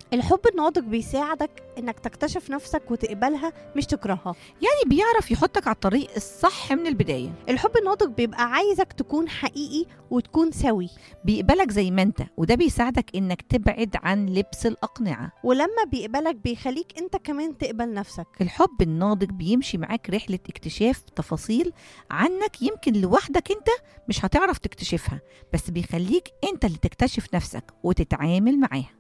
الحب الناضج بيساعدك انك تكتشف نفسك وتقبلها مش تكرهها يعني بيعرف يحطك على الطريق الصح من البداية الحب الناضج بيبقى عايزك تكون حقيقي وتكون سوي بيقبلك زي ما انت وده بيساعدك انك تبعد عن لبس الأقنعة ولما بيقبلك بيخليك انت كمان تقبل نفسك الحب الناضج بيمشي معاك رحلة اكتشاف تفاصيل عنك يمكن لوحدك انت مش هتعرف تكتشفها بس بيخليك انت اللي تكتشف نفسك وتتعامل معاها